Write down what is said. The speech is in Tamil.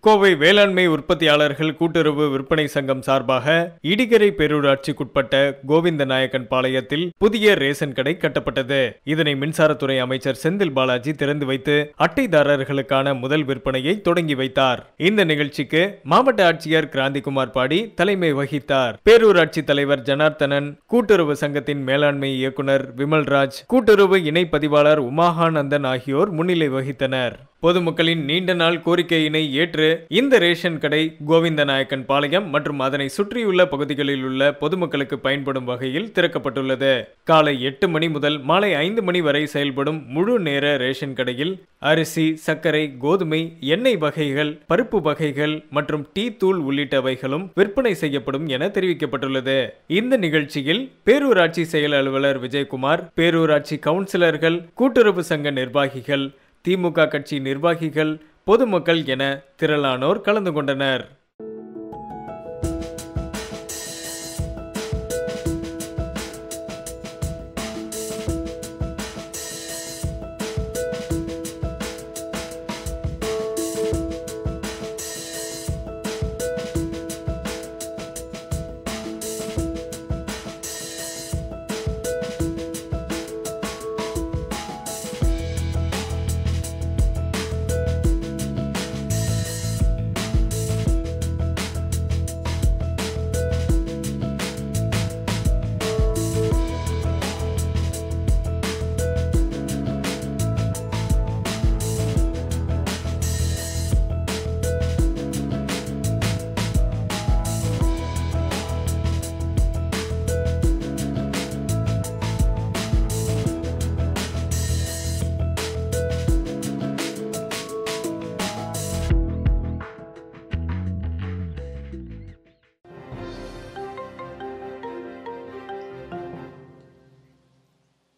கோவை வேளாண்மை உற்பத்தியாளர்கள் கூட்டுறவு விற்பனை சங்கம் சார்பாக இடிகரை பேரூராட்சிக்குட்பட்ட கோவிந்த நாயக்கன் பாளையத்தில் புதிய ரேஷன் கடை கட்டப்பட்டது இதனை மின்சாரத்துறை அமைச்சர் செந்தில் பாலாஜி திறந்து வைத்து அட்டைதாரர்களுக்கான முதல் விற்பனையை தொடங்கி வைத்தார் இந்த நிகழ்ச்சிக்கு மாவட்ட ஆட்சியர் கிராந்திகுமார் பாடி தலைமை வகித்தார் பேரூராட்சி தலைவர் ஜனார்த்தனன் கூட்டுறவு சங்கத்தின் மேலாண்மை இயக்குனர் விமல்ராஜ் கூட்டுறவு இணை பதிவாளர் உமாகானந்தன் ஆகியோர் முன்னிலை வகித்தனர் பொதுமக்களின் நீண்ட நாள் கோரிக்கையினை ஏற்று இந்த ரேஷன் கடை கோவிந்தநாயக்கன் பாளையம் மற்றும் அதனை சுற்றியுள்ள பகுதிகளில் உள்ள பொதுமக்களுக்கு பயன்படும் வகையில் திறக்கப்பட்டுள்ளது காலை எட்டு மணி முதல் மாலை ஐந்து மணி வரை செயல்படும் முழு நேர ரேஷன் கடையில் அரிசி சர்க்கரை கோதுமை எண்ணெய் வகைகள் பருப்பு வகைகள் மற்றும் டீ தூள் உள்ளிட்டவைகளும் விற்பனை செய்யப்படும் என தெரிவிக்கப்பட்டுள்ளது இந்த நிகழ்ச்சியில் பேரூராட்சி செயல் அலுவலர் விஜயகுமார் பேரூராட்சி கவுன்சிலர்கள் கூட்டுறவு சங்க நிர்வாகிகள் திமுக கட்சி நிர்வாகிகள் பொதுமக்கள் என திரளானோர் கலந்து கொண்டனர்